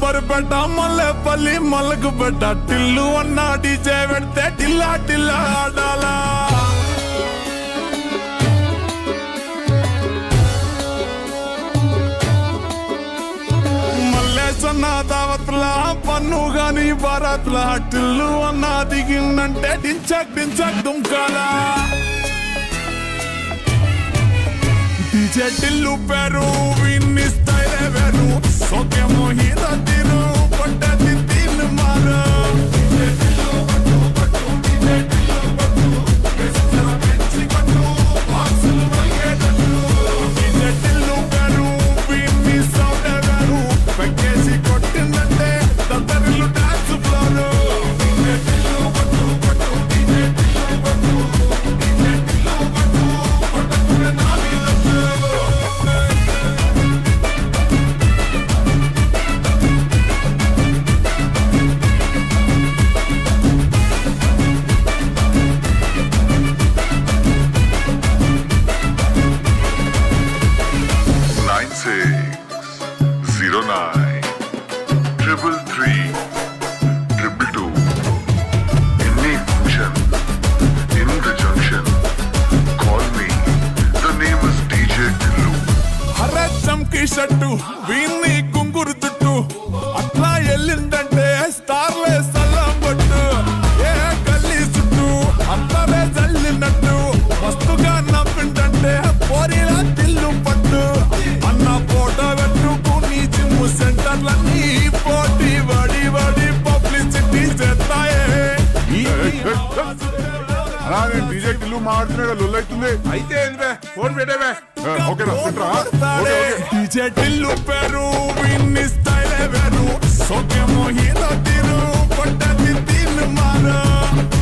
అంబర్పేట మల్లెపల్లి మల్లకు పెట్ట టిల్లు అన్న డీజే పెడితే టిల్లా టిల్లా ఆడాలా మల్లేసన్న దావత్ల పన్ను గాని భారత్ల టిల్లు అన్న దిగిందంటే డించక్ డించక్ దుంకాలా డీజే టిల్లు పేరు విన్ని స్టైల్ వేరు సోకేమో హీరో తీరు పడ్డది తీన్ మారు డీజే టిల్లు పేరు విన్ని సౌండ్ వేరు పెక్కేసి కొట్టిందంటే దద్దరిల్లు dance floor nine six zero nine triple three triple two. In the function, in the junction, call me. The name is DJ Tillu. అరే చంకి షట్టు వీన్ని కుంగురు చుట్టూ అట్లా వెళ్ళిందంటే స్టార్లే సల్లం కొట్టు ఏ గల్లీ చుట్టూ అందరే జల్లినట్టు మస్తుగా నవ్విందంటే పోరిలా తిల్లు పట్టు అన్న ఫోటో పెట్టుకుని జిమ్ సెంటర్లన్నీ పోటీ వడి వడి పబ్లిసిటీ చేస్తాయే ఈ అలా నేను డీజే టిల్లు మాట్లాడుతున్నా లొల్లు అవుతుంది అయితే ఏంది ఫోన్ పెట్టేవే ఓకేనా పెట్టరా ఓకే ఓకే డీజే టిల్లు పేరు విన్ని స్టైల్ వేరు సోకేమో హీరో తీరు పడ్డది తీన్ మారు